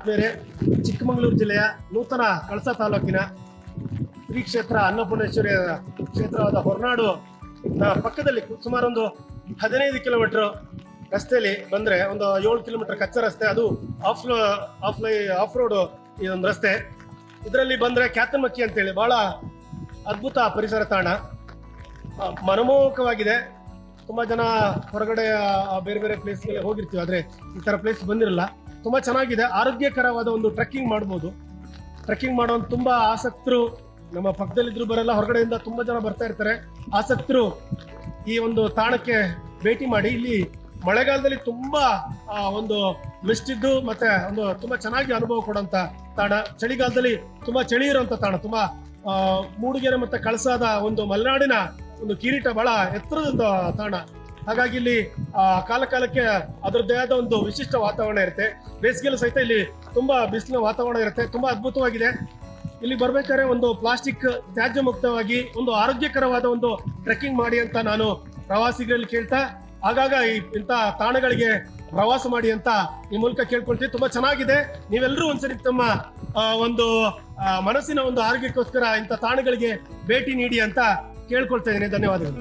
ಆತ್ಮೀಯರೇ ಚಿಕ್ಕಮಗಳೂರು ಜಿಲ್ಲೆಯ ನೂತನ ಕಳಸ ತಾಲೂಕಿನ ಶ್ರೀ ಕ್ಷೇತ್ರ ಅನ್ನಪೂರ್ಣೇಶ್ವರಿ ಕ್ಷೇತ್ರವಾದ ಹೊರನಾಡು ನ ಪಕ್ಕದಲ್ಲಿ ಸುಮಾರು ಒಂದು ಹದಿನೈದು ಕಿಲೋಮೀಟರ್ ರಸ್ತೆಯಲ್ಲಿ ಬಂದ್ರೆ ಒಂದು ಏಳು ಕಿಲೋಮೀಟರ್ ಕಚ್ಚಾ ರಸ್ತೆ ಅದು ಆಫ್ ಆಫ್ ಲೈ ಆಫ್ ರೋಡ್ ಇದೊಂದು ರಸ್ತೆ ಇದರಲ್ಲಿ ಬಂದ್ರೆ ಕ್ಯಾತಮಕ್ಕಿ ಅಂತೇಳಿ ಬಹಳ ಅದ್ಭುತ ಪರಿಸರ ತಾಣ ಆ, ಮನಮೋಹಕವಾಗಿದೆ ತುಂಬಾ ಜನ ಹೊರಗಡೆ ಆ, ಬೇರೆ ಬೇರೆ ಪ್ಲೇಸ್ಗೆ ಹೋಗಿರ್ತೀವಿ ಆದ್ರೆ ಈ ತರ ಪ್ಲೇಸ್ ಬಂದಿರಲ್ಲ ತುಂಬಾ ಚೆನ್ನಾಗಿದೆ ಆರೋಗ್ಯಕರವಾದ ಒಂದು ಟ್ರೆಕ್ಕಿಂಗ್ ಮಾಡ್ಬೋದು ಟ್ರೆಕ್ಕಿಂಗ್ ಮಾಡೋನ್ ತುಂಬಾ ಆಸಕ್ತರು ನಮ್ಮ ಪಕ್ಕದಲ್ಲಿದ್ರು ಬರಲ್ಲ ಹೊರಗಡೆಯಿಂದ ತುಂಬಾ ಜನ ಬರ್ತಾ ಇರ್ತಾರೆ ಆಸಕ್ತರು ಈ ಒಂದು ತಾಣಕ್ಕೆ ಭೇಟಿ ಮಾಡಿ ಇಲ್ಲಿ ಮಳೆಗಾಲದಲ್ಲಿ ತುಂಬಾ ಆ, ಒಂದು ಮಿಸ್ಟ್ ಇದ್ದು ಮತ್ತೆ ಒಂದು ತುಂಬಾ ಚೆನ್ನಾಗಿ ಅನುಭವ ಕೊಡುವಂತ ತಾಣ ಚಳಿಗಾಲದಲ್ಲಿ ತುಂಬಾ ಚಳಿ ಇರುವಂತ ತಾಣ ತುಂಬಾ ಆ, ಮೂಡಿಗೆರೆ ಮತ್ತೆ ಕಳಸಾದ ಒಂದು ಮಲೆನಾಡಿನ ಒಂದು ಕಿರೀಟ ಬಹಳ ಎತ್ತರದ ತಾಣ ಹಾಗಾಗಿ ಇಲ್ಲಿ ಆ, ಕಾಲ ಕಾಲಕ್ಕೆ ಅದರದ್ದೇ ಆದ ಒಂದು ವಿಶಿಷ್ಟ ವಾತಾವರಣ ಇರುತ್ತೆ ಬೇಸಿಗೆಲ್ಲೂ ಸಹಿತ ಇಲ್ಲಿ ತುಂಬಾ ಬಿಸಿಲಿನ ವಾತಾವರಣ ಇರುತ್ತೆ ತುಂಬಾ ಅದ್ಭುತವಾಗಿದೆ ಇಲ್ಲಿ ಬರ್ಬೇಕಾದ್ರೆ ಒಂದು ಪ್ಲಾಸ್ಟಿಕ್ ತ್ಯಾಜ್ಯ ಮುಕ್ತವಾಗಿ ಒಂದು ಆರೋಗ್ಯಕರವಾದ ಒಂದು ಟ್ರೆಕ್ಕಿಂಗ್ ಮಾಡಿ ಅಂತ ನಾನು ಪ್ರವಾಸಿಗರಲ್ಲಿ ಕೇಳ್ತಾ ಆಗಾಗ ಈ ಇಂಥ ತಾಣಗಳಿಗೆ ಪ್ರವಾಸ ಮಾಡಿ ಅಂತ ಈ ಮೂಲಕ ಕೇಳ್ಕೊಳ್ತೀವಿ ತುಂಬಾ ಚೆನ್ನಾಗಿದೆ ನೀವೆಲ್ಲರೂ ಒಂದ್ಸರಿ ತಮ್ಮ ಆ, ಒಂದು ಆ, ಮನಸ್ಸಿನ ಒಂದು ಆರೋಗ್ಯಕ್ಕೋಸ್ಕರ ಇಂಥ ತಾಣಗಳಿಗೆ ಭೇಟಿ ನೀಡಿ ಅಂತ ಕೇಳ್ಕೊಳ್ತಾ ಇದ್ದೀನಿ ಧನ್ಯವಾದಗಳು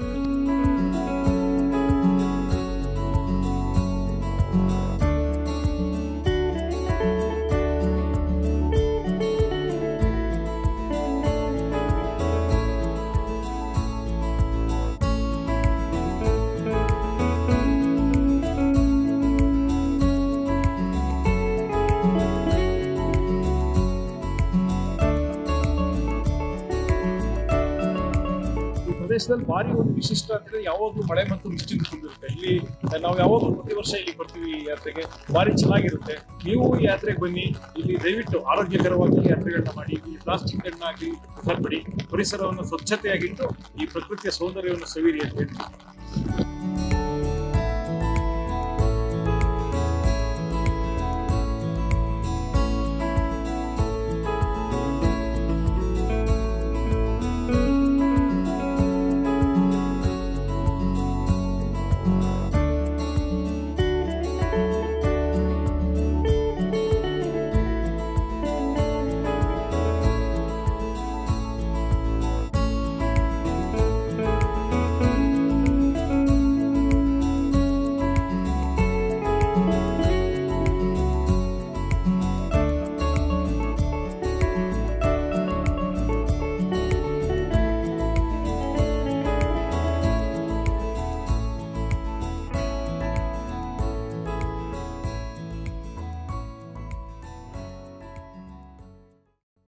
ಈ ಪ್ರದೇಶದಲ್ಲಿ ಭಾರಿ ಒಂದು ವಿಶಿಷ್ಟ ಅಂದ್ರೆ ಯಾವಾಗ್ಲೂ ಮಳೆ ಮತ್ತು ಮಿಸ್ಟಿಂದ ತುಂಬಿರುತ್ತೆ ಇಲ್ಲಿ ನಾವು ಯಾವಾಗಲೂ ಪ್ರತಿ ವರ್ಷ ಇಲ್ಲಿ ಬರ್ತೀವಿ ಈ ಯಾತ್ರೆಗೆ ಭಾರಿ ಚೆನ್ನಾಗಿರುತ್ತೆ ನೀವು ಈ ಯಾತ್ರೆಗೆ ಬನ್ನಿ ಇಲ್ಲಿ ದಯವಿಟ್ಟು ಆರೋಗ್ಯಕರವಾಗಿ ಯಾತ್ರೆಗಳನ್ನ ಮಾಡಿ ಈ ಪ್ಲಾಸ್ಟಿಕ್ ಅನ್ನಾಗಿ ಹೊರಬಿಡಿ ಪರಿಸರವನ್ನು ಸ್ವಚ್ಛತೆಯಾಗಿಟ್ಟು ಈ ಪ್ರಕೃತಿಯ ಸೌಂದರ್ಯವನ್ನು ಸವಿರಿ ಅಂತ ಹೇಳ್ತೀನಿ